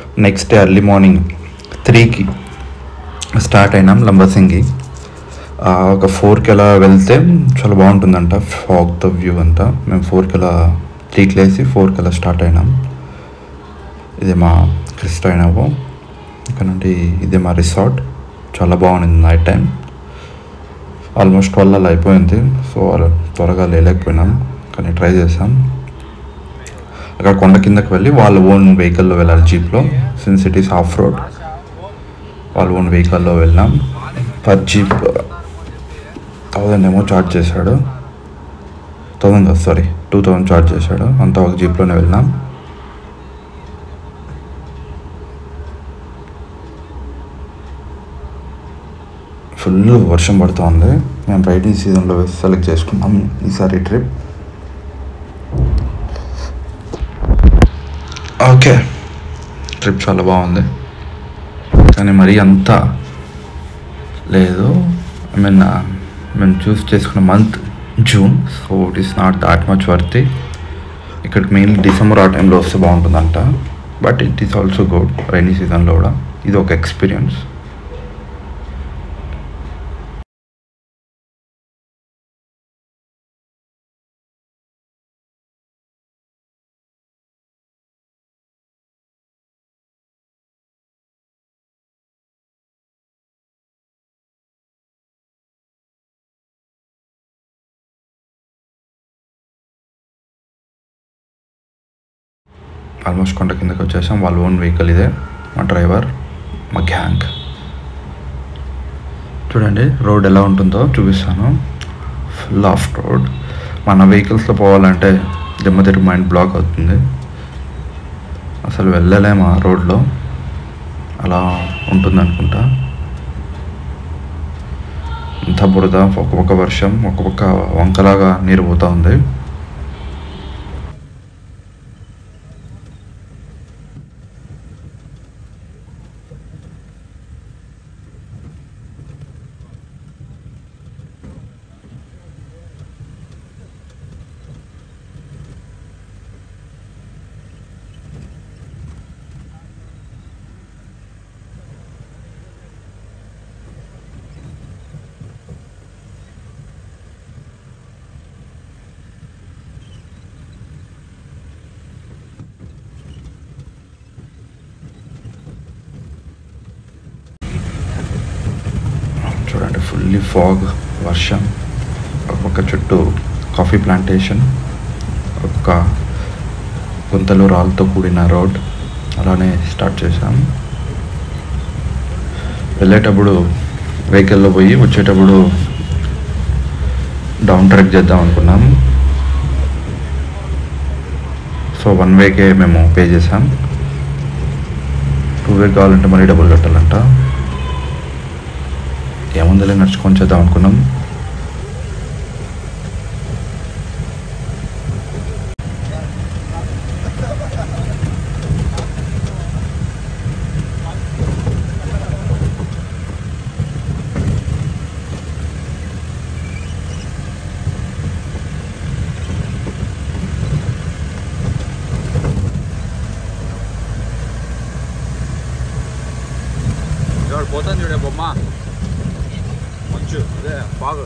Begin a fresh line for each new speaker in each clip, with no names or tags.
Next day early morning త్రీకి start అయినాం లంబసింగి ఆ, ఒక ఫోర్కి అలా వెళ్తే చాలా బాగుంటుందంట ఫాగ్ ద వ్యూ అంతా మేము ఫోర్కి అలా త్రీకి లేసి ఫోర్కి అలా స్టార్ట్ అయినాం ఇది మా క్రిస్టైనావో ఇక్కడ నుండి ఇది మా రిసార్ట్ చాలా బాగుంది నైట్ టైం ఆల్మోస్ట్ ట్వెల్వ్ అలా అయిపోయింది సో అలా త్వరగా లేలేకపోయినాం కానీ ట్రై చేసాం అక్కడ కొండ కిందకి వెళ్ళి వాళ్ళ ఓన్ వెహికల్లో వెళ్ళాలి జీప్లో since it is off road వాళ్ళ ఓన్ వెహికల్లో వెళ్ళాం పర్ జీప్ థౌజండ్ ఏమో ఛార్జ్ చేశాడు థౌజండ్ కాదు సారీ టూ థౌజండ్ ఛార్జ్ చేశాడు అంతా ఒక జీప్లోనే వెళ్ళాం ఫుల్ వర్షం పడుతూ ఉంది మేము రైడింగ్ సీజన్లో సెలెక్ట్ చేసుకున్నాం ఈసారి ట్రిప్ ఓకే ట్రిప్ చాలా బాగుంది కానీ మరీ అంత లేదు ఐ మీన్ మేము చూస్ చేసుకున్న month June so it is not that much worthy ఇక్కడికి మెయిన్ డిసెంబర్ ఆ టైంలో వస్తే బాగుంటుందంట but it is also good rainy సీజన్లో కూడా ఇది ఒక ఎక్స్పీరియన్స్ ఆల్మోస్ట్ కొండ కిందకి వచ్చేసాం వాళ్ళ ఓన్ వెహికల్ ఇదే మా డ్రైవర్ మా గ్యాంగ్ చూడండి రోడ్ ఎలా ఉంటుందో చూపిస్తాను ఫుల్ ఆఫ్ రోడ్ మన వెహికల్స్లో పోవాలంటే దిమ్మ తిరిగి మైండ్ బ్లాక్ అవుతుంది అసలు వెళ్ళలేము ఆ రోడ్లో అలా ఉంటుంది అనుకుంటా అంతా బురద ఒక పక్క వర్షం ఒక పక్క వంకలాగా నీరు పోతూ ఉంది చూడండి ఫుల్లీ ఫాగ్ వర్షం ఒక పక్క చుట్టూ కాఫీ ప్లాంటేషన్ ఒక గుంతలు రాళ్ళతో కూడిన రోడ్ అలానే స్టార్ట్ చేసాం వెళ్ళేటప్పుడు వెహికల్లో పోయి వచ్చేటప్పుడు డౌన్ ట్రెక్ చేద్దాం అనుకున్నాం సో వన్ వేకే మేము పే చేసాం టూ వే కావాలంటే మళ్ళీ డబ్బులు కట్టాలంట ఏముందిలే నడుచుకొని చేద్దాం అనుకున్నాం
ఎవడు పోతాను చూడే బొమ్మ మంచు అదే బాగు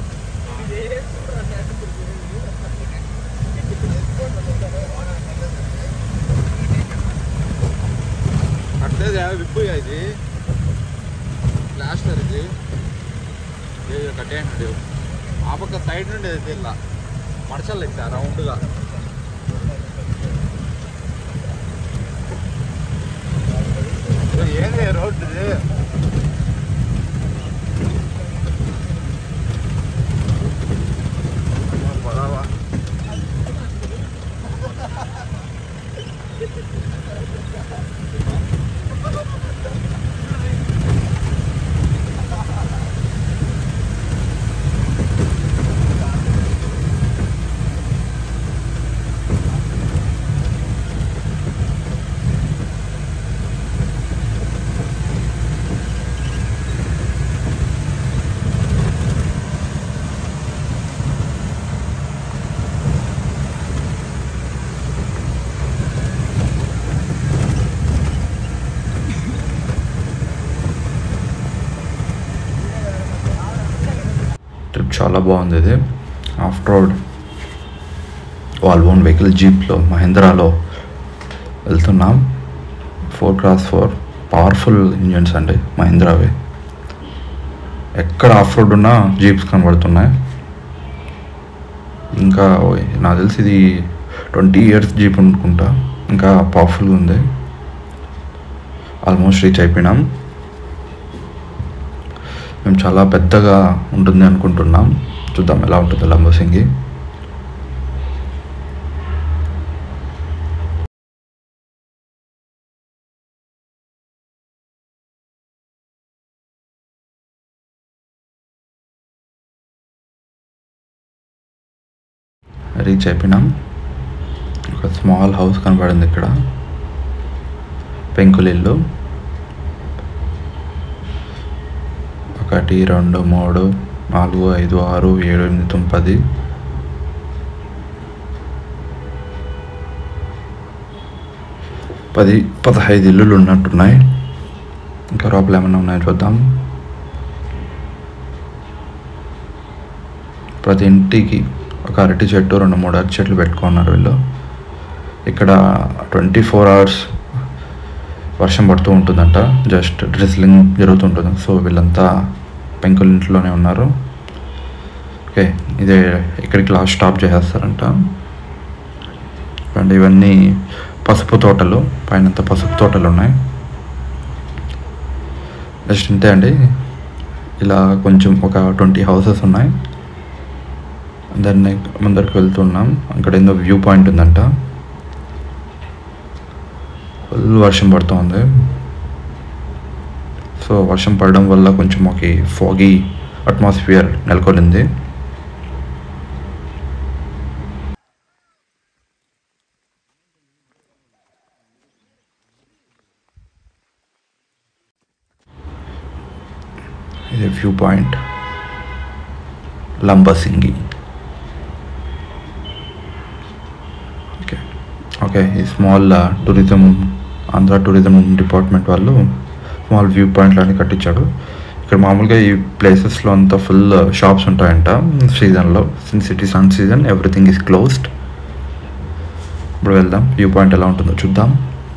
కట్టలేదు విప్పు ఇది లాస్ట్ ఇది ఏ కట్టేయండి ఆ పక్క సైడ్ నుండి అయితే ఇలా మడచలు ఇచ్చా రౌండ్గా ఏంది రోడ్డు ఇది పదావా
చాలా బాగుంది ఇది ఆఫ్ రోడ్ వాళ్ళ ఓన్ వెహికల్ జీప్లో మహేంద్రాలో వెళ్తున్నాం four cross four powerful engines అండి మహేంద్రావి ఎక్కడ ఆఫ్ రోడ్ ఉన్నా జీప్స్ కనబడుతున్నాయి ఇంకా నాకు తెలిసి ఇది ట్వంటీ ఇయర్స్ జీప్ అనుకుంటా ఇంకా పవర్ఫుల్గా ఉంది ఆల్మోస్ట్ రీచ్ అయిపోయినాం మేము చాలా పెద్దగా ఉంటుంది అనుకుంటున్నాం చూద్దాం ఎలా ఉంటుంది లంబసింగి రీచ్ అయిపోయినాం ఒక స్మాల్ హౌస్ కనపడింది ఇక్కడ పెంకులిల్లు ఒకటి రెండు మూడు నాలుగు ఐదు ఆరు ఏడు ఎనిమిది తొమ్మిది పది పది పదహైదు ఇల్లులు ఉన్నట్టున్నాయి ఇంకా లోపల ఏమైనా ఉన్నాయో చూద్దాం ప్రతి ఇంటికి ఒక అరటి చెట్టు రెండు మూడు అరటి చెట్లు పెట్టుకున్నారు వీళ్ళు ఇక్కడ ట్వంటీ ఫోర్ అవర్స్ వర్షం పడుతూ ఉంటుందంట జస్ట్ డ్రిస్లింగ్ జరుగుతుంటుంది సో వీళ్ళంతా పెంకుల ఇంట్లోనే ఉన్నారు ఓకే ఇదే ఇక్కడికి లాస్ట్ స్టాప్ చేసేస్తారంట అండ్ ఇవన్నీ పసుపు తోటలు పైన పసుపు తోటలు ఉన్నాయి జస్ట్ ఇంతే అండి ఇలా కొంచెం ఒక ట్వంటీ హౌసెస్ ఉన్నాయి దాన్ని ముందరికి వెళ్తున్నాం అక్కడ ఏందో వ్యూ పాయింట్ ఉందంట ఫుల్ వర్షం పడుతుంది సో వర్షం పడడం వల్ల కొంచెం ఒక ఫాగీ అట్మాస్ఫియర్ నెలకొలింది ఇది view point Lambasingi okay okay ఈ small tourism Andhra tourism department వాళ్ళు స్మాల్ వ్యూ పాయింట్ లాంటి కట్టించాడు ఇక్కడ మామూలుగా ఈ ప్లేసెస్లో అంతా ఫుల్ షాప్స్ ఉంటాయంట సీజన్లో since it is un season everything is closed ఇప్పుడు వెళ్దాం వ్యూ పాయింట్ ఎలా ఉంటుందో చూద్దాం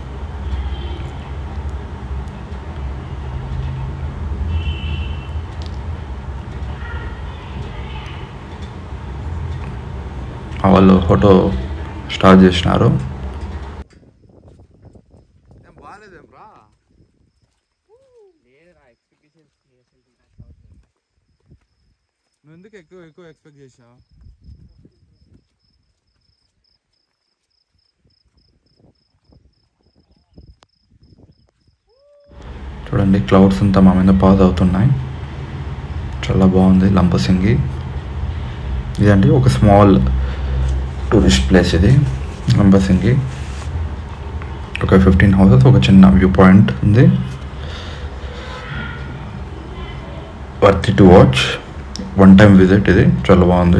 వాళ్ళు ఫోటో స్టార్ట్ చేసినారు
ఏం బాగాలేదేం రా నువ్వు ఎందుకు ఎక్కువ ఎక్కువ ఎక్స్పెక్ట్ చేసావు
చూడండి క్లౌడ్స్ అంతా మా మీద పాజ్ అవుతున్నాయి చాలా బాగుంది లంబసింగి ఇదండి ఒక స్మాల్ టూరిస్ట్ ప్లేస్ ఇది లంబసింగి ఒక ఫిఫ్టీన్ హౌసెస్ ఒక చిన్న వ్యూ పాయింట్ ఉంది worth to watch one time visit ఇది చాలా బాగుంది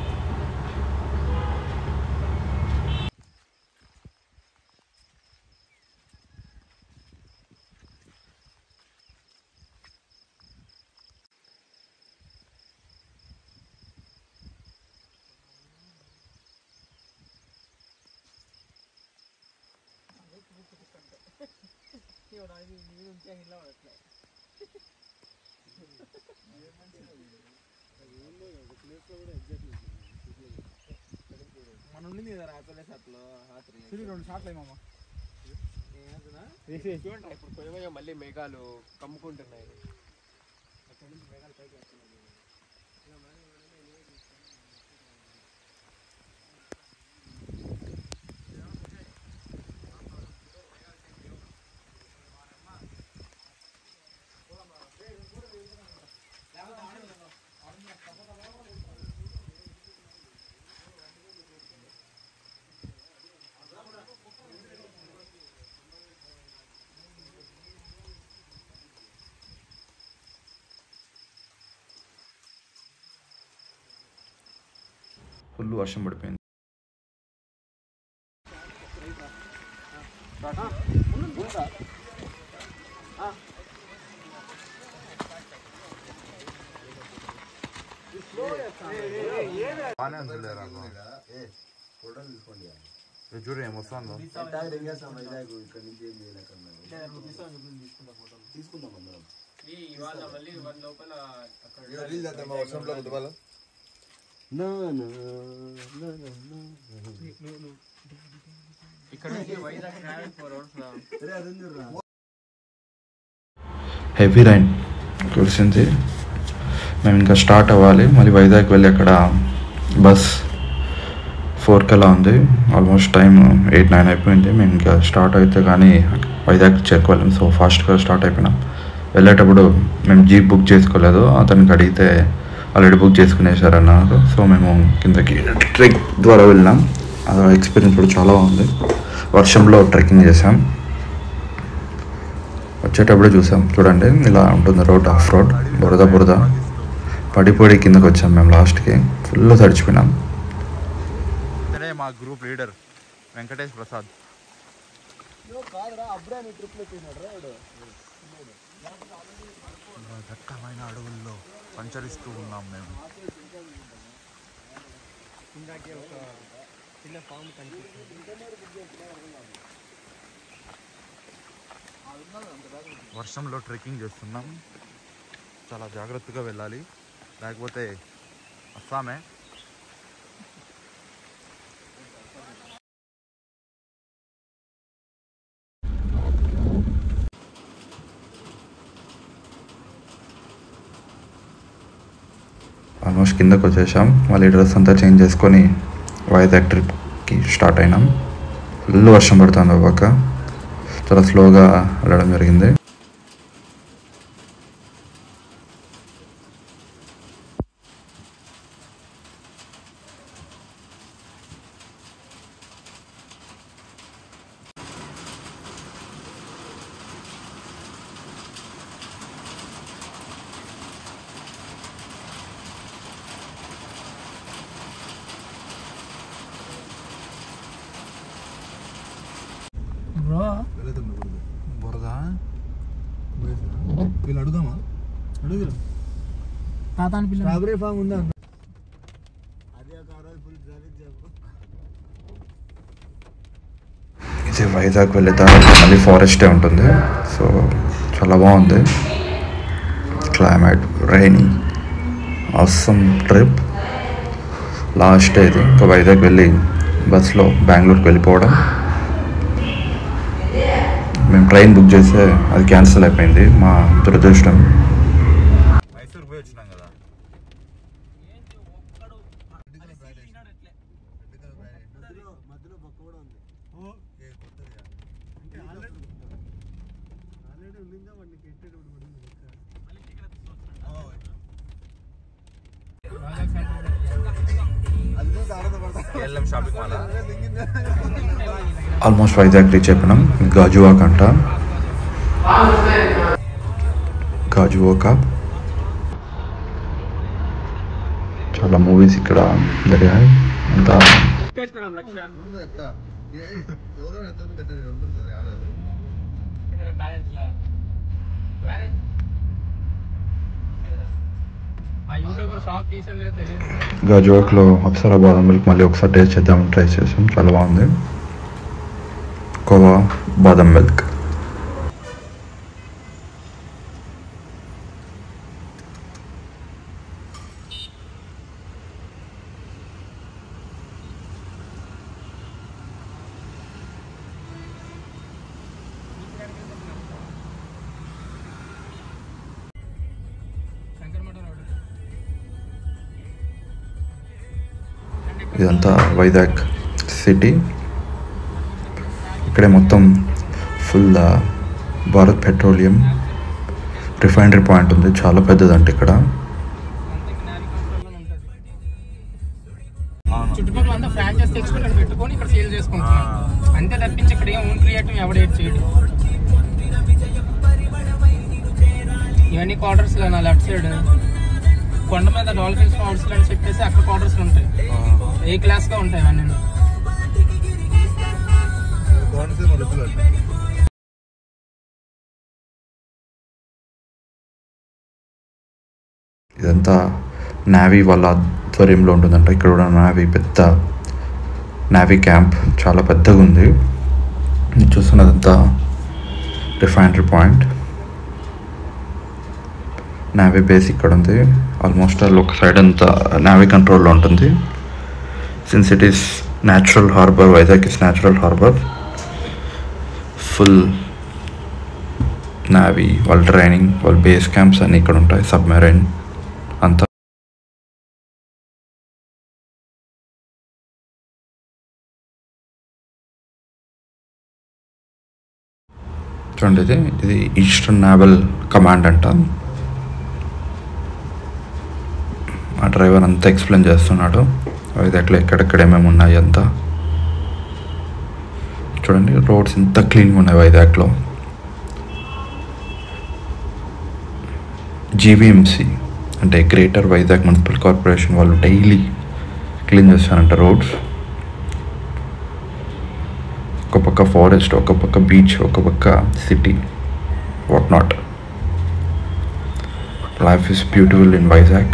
మన ఉండింది కదా రాత్రి అట్లా రాత్రి
రెండు షాట్లు అయ్యి మామ
ఇప్పుడు కొంచెం మళ్ళీ మేఘాలు కమ్ముకుంటున్నాయి
ఫుల్ వర్షం పడిపోయింది
స్లో
బాగానే ఉంది చూడు ఏమొస్తుందో
ఇవాళ మళ్ళీ వన్ లోపల అక్కడ ఇక్కడ నుంచి Vizag travel four hours
heavy rain కురిసింది మేము ఇంకా స్టార్ట్ అవ్వాలి మళ్ళీ వైజాగ్ వెళ్ళి అక్కడ బస్ ఫోర్కి అలా ఉంది ఆల్మోస్ట్ టైం ఎయిట్ నైన్ అయిపోయింది మేము ఇంకా స్టార్ట్ అయితే కానీ వైజాగ్ చేరుకోలేము సో ఫాస్ట్గా స్టార్ట్ అయిపోయినాం వెళ్ళేటప్పుడు మేము జీప్ బుక్ చేసుకోలేదు అతనికి అడిగితే ఆల్రెడీ బుక్ చేసుకునేసారన్నారు సో మేము కిందకి ట్రెక్ ద్వారా వెళ్ళాం ఆ ఎక్స్పీరియన్స్ కూడా చాలా బాగుంది వర్షంలో ట్రెక్కింగ్ చేసాం వచ్చేటప్పుడు చూసాం చూడండి ఇలా ఉంటుంది రోడ్ ఆఫ్ రోడ్ బురద బురద పడిపోయి కిందకి వచ్చాం మేము లాస్ట్కి ఫుల్ తడిచిపోయినాం
ఇతనే మా గ్రూప్ లీడర్ వెంకటేష్ ప్రసాద్ దట్టమైన అడవుల్లో సంచరిస్తూ ఉన్నాం మేము
ఇందాకే ఒక చిన్న ఫామ్ కనిపిస్తుంది
వర్షంలో ట్రెక్కింగ్ చేస్తున్నాం చాలా జాగ్రత్తగా వెళ్ళాలి లేకపోతే అస్సామే
ఆల్మోస్ట్ కిందకి వచ్చేసాం మళ్ళీ డ్రెస్ అంతా చేంజ్ చేసుకొని వైజాగ్ ట్రిప్కి స్టార్ట్ అయినాం ఫుల్ వర్షం పడుతుంది ఒక పక్క చాలా స్లోగా వెళ్ళడం జరిగింది
బురద
వీళ్ళు అడుగుదామా అడుగుదాం
తాతాని పిల్ల
స్ట్రాబెరీ ఫామ్ ఉందా అదే ఒక ఆ రోజు ఫుల్ ట్రాఫిక్ జామ్
ఇది వైజాగ్ వెళ్ళే తర్వాత మళ్ళీ ఫారెస్టే ఉంటుంది సో చాలా బాగుంది క్లైమేట్ రైనీ అవసరం ట్రిప్ లాస్ట్ ఇది ఇంకా వైజాగ్ వెళ్ళి బస్లో బెంగళూరుకి వెళ్ళిపోవడం మేము ట్రైన్ బుక్ చేస్తే అది క్యాన్సిల్ అయిపోయింది మా దురదృష్టం
మైసూర్ పోయి వచ్చినాం కదా
మధ్యలో మధ్యలో బొక్క కూడా ఉంది ఏ కొత్తది అంటే ఆల్రెడీ ఆల్రెడీ ఉండిందా వాడిని కెట్టేటప్పుడు పడింది అది చూసి ఆనందపడతా
KLM shopping mall
almost Vizag reach అయిపోయినాం గాజువాక్ అంట గాజువాక చాలా మూవీస్ ఇక్కడ జరిగాయి అంతా
ఎవరో ఎంత పెట్టారు ఉంటుంది ఆడదు
ఆ యూట్యూబర్ షాప్ తీసేది తెలియదు
గాజువాక్లో అప్సరా బాదం మిల్క్ మళ్ళీ ఒకసారి టేస్ట్ చేద్దామని ట్రై చేసాం చాలా బాగుంది కోవా బాదం మిల్క్
శంకరమఠం రోడ్
ఇదంతా వైజాగ్ సిటీ ఇక్కడే మొత్తం full Bharat petroleum refinery point ఉంది చాలా పెద్దదంట ఇక్కడ
అవును
చుట్టుపక్కల అంతా ఫ్రాంచైజ్ తెచ్చుకొని ఇక్కడ పెట్టుకొని ఇక్కడ సేల్ చేసుకుంటున్నాం అంతే తప్పించి ఇక్కడ ఏం ఓన్ క్రియేటివ్ ఎవడేట్ చేయడు ఇవన్నీ క్వార్టర్స్ నా లెఫ్ట్ సైడ్ కొండ మీద డాల్ఫిన్స్ హౌస్ అని చెప్పేసి అక్కడ క్వార్టర్స్ ఉంటాయి ఏ క్లాస్ గా ఉంటాయి అవన్నీ
కోనసీమ రుచులు
ఇదంతా నావీ వాళ్ళ ఆడిటోరియంలో ఉంటుందంట ఇక్కడ కూడా నావీ పెద్ద నావీ క్యాంప్ చాలా పెద్దగా ఉంది ఇది చూస్తున్నదంతా రిఫైనరీ పాయింట్ నావీ బేస్ ఇక్కడ ఉంది ఆల్మోస్ట్ ఆల్ ఒక సైడ్ అంతా నావీ కంట్రోల్లో ఉంటుంది since it is natural harbour Vizag is natural harbour full navy వాళ్ళ ట్రైనింగ్ వాళ్ళ బేస్ క్యాంప్స్ అన్నీ ఇక్కడ ఉంటాయి సబ్మెరైన్ అంతా చూడండి ఇది ఇది ఈస్టర్న్ నావల్ కమాండ్ అంట ఆ డ్రైవర్ అంతా ఎక్స్ప్లెయిన్ చేస్తున్నాడు వైజాగ్లో ఎక్కడెక్కడ ఏమేమి ఉన్నాయి అంతా చూడండి రోడ్స్ ఇంత క్లీన్గా ఉన్నాయి వైజాగ్లో జీవీఎంసీ అంటే గ్రేటర్ వైజాగ్ మున్సిపల్ కార్పొరేషన్ వాళ్ళు డైలీ క్లీన్ చేస్తారంట రోడ్స్ ఒక పక్క ఫారెస్ట్ ఒక పక్క బీచ్ ఒక పక్క city what not life is beautiful in Vizag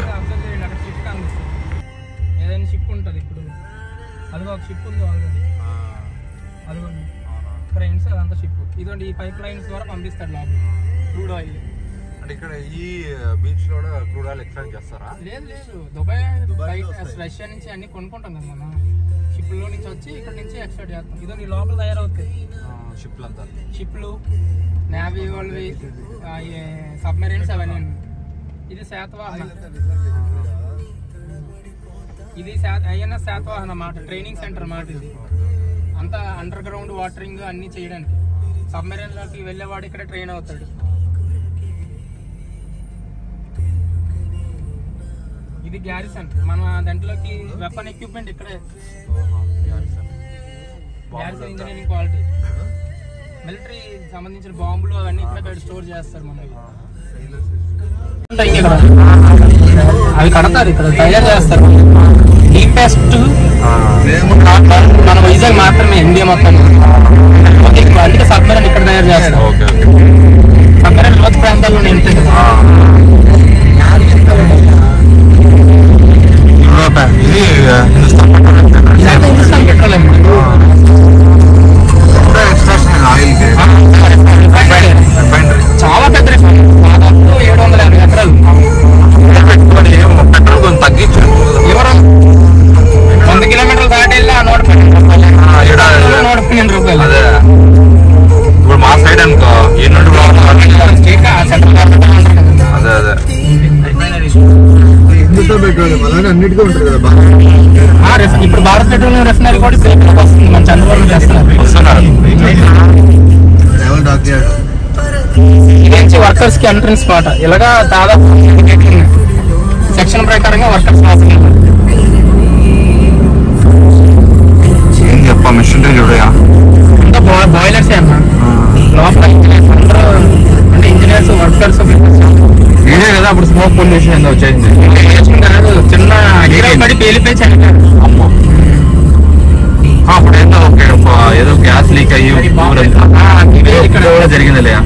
ఏదైనా షిప్ ఉంటుంది ఇప్పుడు అదిగో ఒక షిప్ ఉంది ఆల్రెడీ అదిగో ట్రైన్స్ అదంతా షిప్ ఇదిగోండి ఈ పైప్ లైన్స్ ద్వారా పంపిస్తాడు లోపల క్రూడ్ ఆయిల్
అంటే ఇక్కడ ఈ బీచ్ లో కూడా క్రూడ్ ఆయిల్ ఎక్స్ట్రాక్ట్ చేస్తారా
లేదు లేదు దుబాయ్ బయట రష్యా నుంచి అన్ని కొనుక్కుంటాం కదా మనం షిప్లో నుంచి వచ్చి ఇక్కడ నుంచి ఎక్స్ట్రా చేస్తాం ఇదో నీ లోపల తయారవుతాయి
షిప్లు అంతా
షిప్లు నేవీ వాళ్ళవి సబ్మెరీన్స్ అవన్నీ ఇది శాతవాహన ఇది ఐఎన్ఎస్ శాతవాహన మాట ట్రైనింగ్ సెంటర్ మాట ఇది అంతా అండర్ గ్రౌండ్ వాటరింగ్ అన్ని చేయడానికి సబ్మెరీన్ లోకి వెళ్ళేవాడు ఇక్కడ ట్రైన్ అవుతాడు ఇది గ్యారిసన్ మన దాంట్లోకి వెపన్ ఎక్విప్మెంట్ ఇక్కడే గ్యారిసన్ ఇంజనీరింగ్ క్వాలిటీ మిలిటరీ సంబంధించిన బాంబులు అవన్నీ ఇక్కడ బయట స్టోర్ చేస్తారు మనకి ఉంటాయి ఇక్కడ. అవి కడతారు ఇక్కడ తయారు చేస్తారు డీపెస్ట్ మన వైజాగ్ మాత్రమే ఇండియా మొత్తం అందుకే సబ్మెరీన్ ఇక్కడ తయారు చేస్తారు
ఓకే ఓకే
సబ్మెరీన్ లోతు ప్రాంతాల్లో ఉంటుంది
ఇది హిందుస్థాన్
ఇదంతా Hindustan petroleum
extraction oil refinery
చాలా పెద్ద రిఫైనరీ దాదాపు ఏడు వందల యాభై ఎకరాలు
పెట్టుబడి పెట్రోల్ కొంచెం తగ్గించారు
ఎవరు వంద కిలోమీటర్లు దాటి వెళ్ళి ఆ నూట పన్నెండు రూపాయలు
ఈడ
నూట పన్నెండు రూపాయలు
అదే ఇప్పుడు మా సైడ్ అనుకో ఎన్నుండి
స్టేట్ సెంట్రల్ గవర్నమెంట్ అంటారు కదా
అదే అదే
హిందుతో పెట్రోలియం అలానే అన్నిటికీ ఉంటుంది కదా బాగా
ఆ, రిఫ్- ఇప్పుడు భారత్ పెట్రోలియం రిఫైనరీ కూడా సేఫ్లోకి వస్తుంది మన చంద్రబాబు చేస్తున్నారు
వస్తున్నారు
ట్రావెల్ డాక్యార్డ్
ఇది నుంచి వర్కర్స్ కి ఎంట్రన్స్ పాట ఇలాగా దాదాపు సెక్షన్ ప్రకారంగా వర్కర్స్ మాత్రమే
ఏం చెప్పా మిషనరీ చూడయా
అంతా బాయిలర్స్ అన్న లోపల ఇంజనీర్స్ అందరూ అంటే ఇంజనీర్స్ వర్కర్స్
ఇదే కదా అప్పుడు స్మోక్ పొల్యూషన్ ఏందో వచ్చేసింది
కాదు చిన్న అగ్గిరాలు పడి పేలిపోయి చనిపోయారు
అమ్మో ఆ, అప్పుడు ఏందో ఓకే ఒక ఏదో గ్యాస్ లీక్ అయ్యి ఊరంతా
ఆ, ఇదే ఇక్కడ
కూడా జరిగిందిలే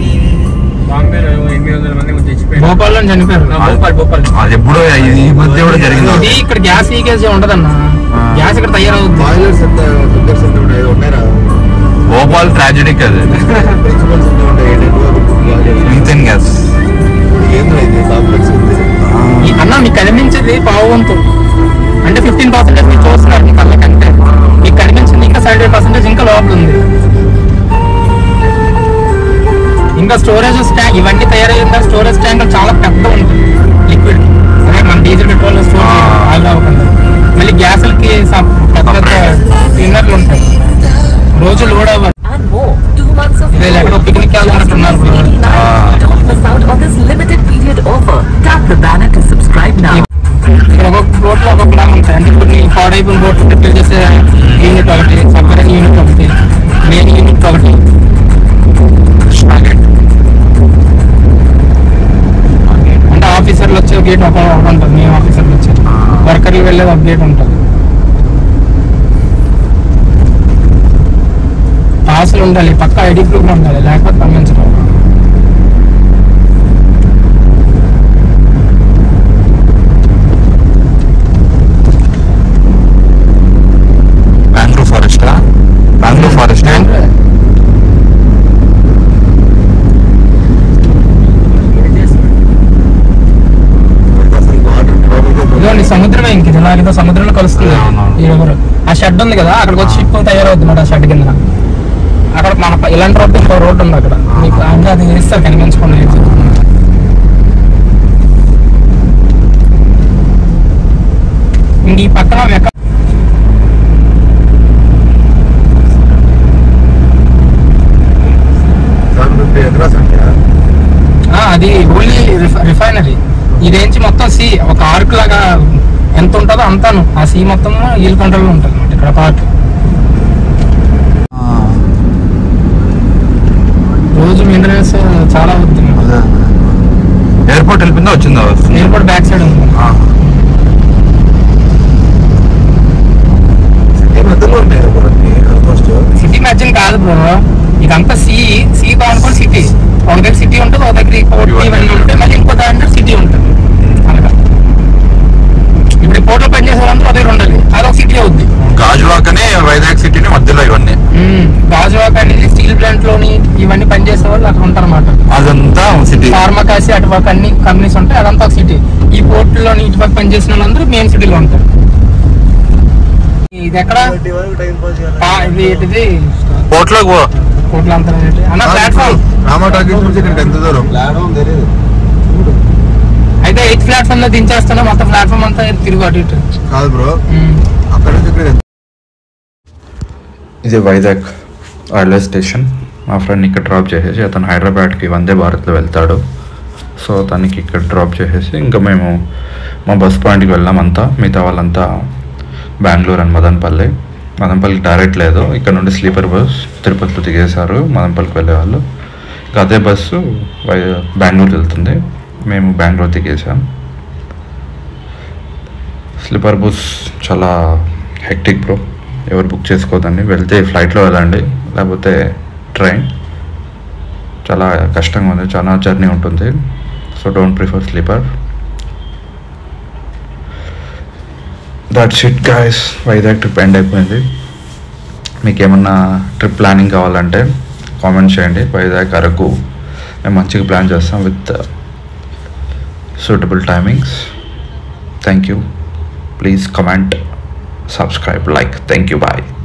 భోపాల్లో చనిపోయారు
అది ఎప్పుడో ఇది ఈ మధ్య కూడా జరిగింది
ఇది ఇక్కడ గ్యాస్ లీకేజ్ ఉండదన్న
ఆ.
గ్యాస్ ఇక్కడ తయారవుతుంది
బాయిలర్స్ ఎంత ఫిల్టర్స్ ఎంత ఉంటాయి ఉన్నారా
భోపాల్ ట్రాజడీకి అది
ప్రిన్సిపల్స్ ఎంత ఉంటాయి నెట్వర్క్
మీథేన్ గ్యాస్
ఏందో ఇది కాంప్లెక్స్ ఉంది
ఈ అన్న మీకు కనిపించేది పావు వంతు అంటే ఫిఫ్టీన్ పర్సెంటేజ్ మీరు చూస్తున్నారు మీ కళ్ళకంటే మీకు కనిపించింది ఇంకా సెవెంటీ పర్సెంటేజ్ ఇంకా లోపల ఉంది ఇంకా స్టోరేజ్ ట్యాంక్ ఇవన్నీ తయారైన స్టోరేజ్ ట్యాంక్ చాలా పెద్ద ఉంటుంది లిక్విడ్ అదే మన డీజిల్ పెట్రోల్ స్టోర్ ఆయిల్ అవ్వకుండా మళ్ళీ గ్యాసులకి స- పెద్ద పెద్ద క్లీనర్లు ఉంటాయి రోజు లోడ్ అవ్వాలి
and more. Two months of
ఇదే ఎక్కడో పిక్నిక్ వెళ్ళాలంటున్నారు
Don't miss out on this limited period offer. Tap the banner to subscribe now.
ఇక్కడ ఒక్కొక్క బోట్లో ఒక్కొక్కలా ఉంటాయి అంటే ఇప్పుడు నీ పాడైపోయిన బోట్లు రిపేర్ చేసే యూనిట్ ఒకటి సబ్మరీన్ యూనిట్ ఒకటి మెయిన్ యూనిట్ ఒకటి అంటే ఆఫీసర్లు వచ్చే గేట్ ఒక ఒకటి ఉంటుంది మీ ఆఫీసర్లు వచ్చే వర్కర్లు వెళ్ళేది ఒక గేట్ ఉంటుంది పాసులు ఉండాలి పక్క ఐడి ప్రూఫ్ ఉండాలి లేకపోతే పంపించడం సముద్రమే ఇంక ఇది ఇలాగేదో సముద్రంలో కలుస్తుంది
అవునవును.
ఈ రివర్ ఆ షెడ్ ఉంది కదా అక్కడికి వచ్చి షిప్ తయారవుతున్నాడు ఆ షెడ్ కింద అక్కడ మన ప- ఇలాంటి రోడ్డు ఇంకో రోడ్డు ఉంది అక్కడ మీకు అంటే అది వేస్తారు కనిపించకుండా ఏం చెప్తున్నా. ఇంక ఈ పక్కన మెక్క ఆ, అది ఓన్లీ రిఫైనరీ ఇది ఏంచి మొత్తం సీ ఒక ఆర్క్ లాగా ఎంత ఉంటుందో అంతాను ఆ సీ మొత్తం ఈల్ కంట్రోల్ ఉంటుంది అన్నమాట ఇక్కడ పార్క్ రోజు మెయింటెనెన్స్ చాలా అవుతుంది
ఎయిర్పోర్ట్ వెళ్ళిపోయిందా వచ్చిందా
ఎయిర్పోర్ట్ బ్యాక్ సైడ్ ఉంది సిటీ మధ్యన కాదు బ్రో ఇదంతా సీ సీ కానుకొని సిటీ ఒక దగ్గర సిటీ ఉంటుంది ఒక దగ్గర పోర్ట్ ఇవన్నీ ఉంటాయి మళ్ళీ ఇంకో దాంట్లో సిటీ ఉంటుంది అలాగా ఇప్పుడు ఈ పోర్ట్లో పనిచేసే వాళ్ళందరూ ఒక దగ్గర ఉండాలి అది ఒక సిటీ అవుద్ది
గాజువాక్ అని వైజాగ్ సిటీని మధ్యలో ఇవన్నీ
గాజువాక్ అనేది స్టీల్ ప్లాంట్ లోని ఇవన్నీ పనిచేసే వాళ్ళు అక్కడ ఉంటారు అనమాట
అదంతా సిటీ
ఫార్మకాసి అటుపక్క అన్ని కంపెనీస్ ఉంటాయి అదంతా ఒక సిటీ ఈ పోర్ట్ లోని ఇటుపక్క పనిచేసిన వాళ్ళందరూ మెయిన్ సిటీలో ఉంటారు ఇది ఎక్కడ
టైం పాస్
పా- ఇది ఏంటిది
పోర్ట్లో
కోట్ల అంతా ఏంటి? అన్న ప్లాట్ఫామ్
రామా టాకీస్ నుంచి ఇక్కడ ఎంత దూరం
తెలియదు
అయితే ఎయిత్ ప్లాట్ఫామ్ లో దించేస్తున్నా మొత్తం ప్లాట్ఫామ్ అంతా తిరుగు అటు ఇటు
కాదు బ్రో
ఉమ్.
అక్కడ నుంచి ఇక్కడ ఇది వైజాగ్ రైల్వే స్టేషన్ మా ఫ్రెండ్ ఇక్కడ డ్రాప్ చేసేసి అతను హైదరాబాద్కి వందే భారత్లో వెళ్తాడు సో తనకి ఇక్కడ డ్రాప్ చేసేసి ఇంకా మేము మా బస్ పాయింట్కి వెళ్ళాం అంతా మిగతా వాళ్ళంతా బెంగళూరు అండ్ మదనపల్లి మదనపల్లికి డైరెక్ట్ లేదు ఇక్కడ నుండి స్లీపర్ బస్ తిరుపతిలో దిగేశారు మదనపల్లికి వెళ్ళేవాళ్ళు ఇంకా అదే బస్సు వై బెంగళూరు వెళ్తుంది మేము బెంగళూరు దిగేసాం స్లీపర్ బస్ చాలా హెక్టిక్ బ్రో ఎవరు బుక్ చేసుకోవద్దండి వెళ్తే ఫ్లైట్లో వెళ్ళండి లేకపోతే ట్రైన్ చాలా కష్టంగా ఉంది చాలా జర్నీ ఉంటుంది so don't prefer sleeper that shit guys Vizag trip end అయిపోయింది మీకు ఏమన్నా ట్రిప్ ప్లానింగ్ కావాలంటే కామెంట్ చేయండి వైజాగ్ అరకు మేము మంచిగా ప్లాన్ చేస్తాం with suitable timings thank you please comment subscribe like thank you bye